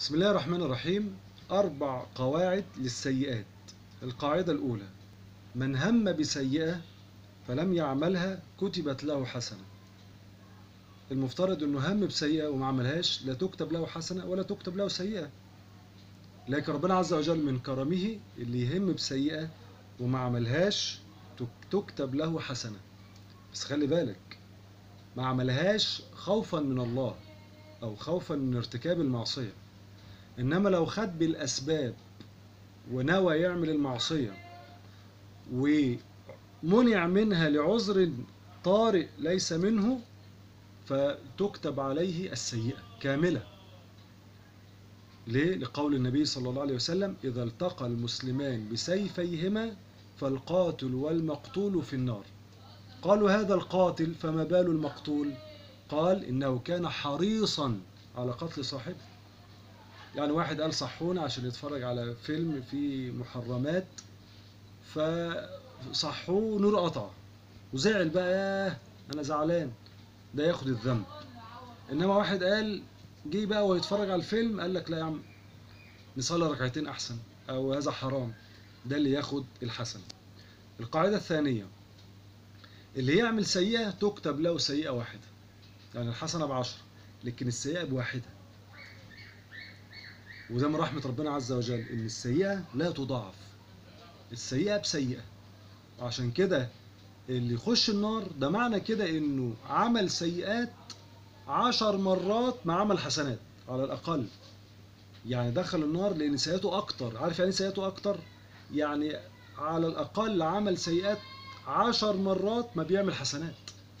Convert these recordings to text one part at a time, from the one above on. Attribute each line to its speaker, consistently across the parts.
Speaker 1: بسم الله الرحمن الرحيم أربع قواعد للسيئات القاعدة الأولى من هم بسيئة فلم يعملها كتبت له حسنة المفترض أنه هم بسيئة وما عملهاش لا تكتب له حسنة ولا تكتب له سيئة لكن ربنا عز وجل من كرمه اللي يهم بسيئة وما عملهاش تكتب له حسنة بس خلي بالك ما عملهاش خوفا من الله أو خوفا من ارتكاب المعصية إنما لو خد بالأسباب ونوى يعمل المعصية ومنع منها لعذر طارئ ليس منه فتكتب عليه السيئة كاملة ليه؟ لقول النبي صلى الله عليه وسلم إذا التقى المسلمان بسيفيهما فالقاتل والمقتول في النار قالوا هذا القاتل فما بال المقتول قال إنه كان حريصا على قتل صاحبه يعني واحد قال صحونا عشان يتفرج على فيلم فيه محرمات فصحوه نور قطع وزعل بقى ياه انا زعلان ده ياخد الذنب انما واحد قال جه بقى ويتفرج على الفيلم قال لك لا يا عم نصلي ركعتين احسن او هذا حرام ده اللي ياخد الحسن القاعده الثانيه اللي يعمل سيئه تكتب له سيئه واحده يعني الحسنه بعشرة لكن السيئه بواحده وده من رحمة ربنا عز وجل إن السيئة لا تضاعف السيئة بسيئة وعشان كده اللي يخش النار ده معنى كده إنه عمل سيئات عشر مرات ما عمل حسنات على الأقل يعني دخل النار لأن سيئاته أكتر عارف يعني سيئاته أكتر يعني على الأقل عمل سيئات عشر مرات ما بيعمل حسنات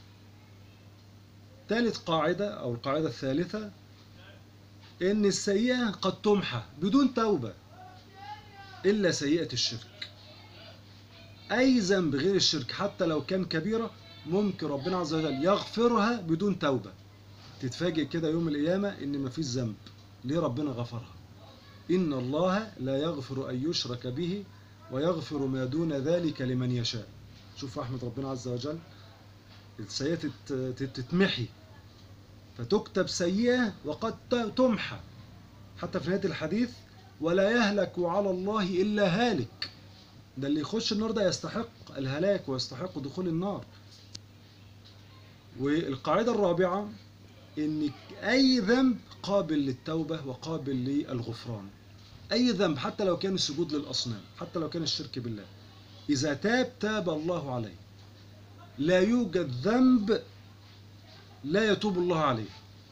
Speaker 1: ثالث قاعدة أو القاعدة الثالثة إن السيئة قد تمحى بدون توبة إلا سيئة الشرك أي ذنب غير الشرك حتى لو كان كبيرة ممكن ربنا عز وجل يغفرها بدون توبة تتفاجئ كده يوم القيامة إن مفيش ذنب ليه ربنا غفرها إن الله لا يغفر أن يشرك به ويغفر ما دون ذلك لمن يشاء شوف رحمة ربنا عز وجل السيئة تتمحي فتكتب سيئة وقد تمحى حتى في نهاية الحديث ولا يهلك على الله إلا هالك ده اللي يخش النار ده يستحق الهلاك ويستحق دخول النار والقاعدة الرابعة إن أي ذنب قابل للتوبة وقابل للغفران أي ذنب حتى لو كان السجود للأصنام حتى لو كان الشرك بالله إذا تاب تاب الله عليه لا يوجد ذنب لا يتوب الله عليه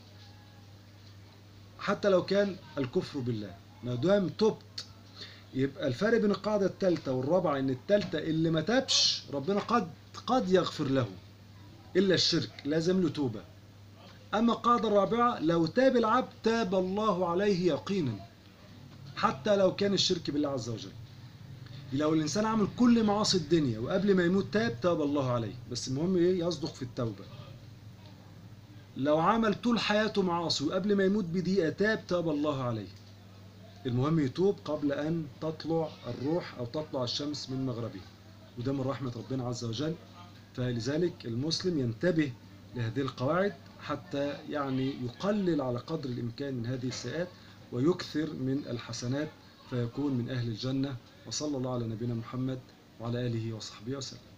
Speaker 1: حتى لو كان الكفر بالله ما دام تبت يبقى الفرق بين القاعدة الثالثة والرابعة إن الثالثة اللي ما تابش ربنا قد قد يغفر له إلا الشرك لازم له توبة أما القاعدة الرابعة لو تاب العبد تاب الله عليه يقينا حتى لو كان الشرك بالله عز وجل لو الإنسان عمل كل معاصي الدنيا وقبل ما يموت تاب تاب الله عليه بس المهم إيه يصدق في التوبة لو عمل طول حياته معاصي وقبل ما يموت بدقيقة تاب تاب الله عليه المهم يتوب قبل أن تطلع الروح أو تطلع الشمس من مغربها وده من رحمة ربنا عز وجل فلذلك المسلم ينتبه لهذه القواعد حتى يعني يقلل على قدر الإمكان من هذه السيئات ويكثر من الحسنات فيكون من أهل الجنة وصلى الله على نبينا محمد وعلى آله وصحبه وسلم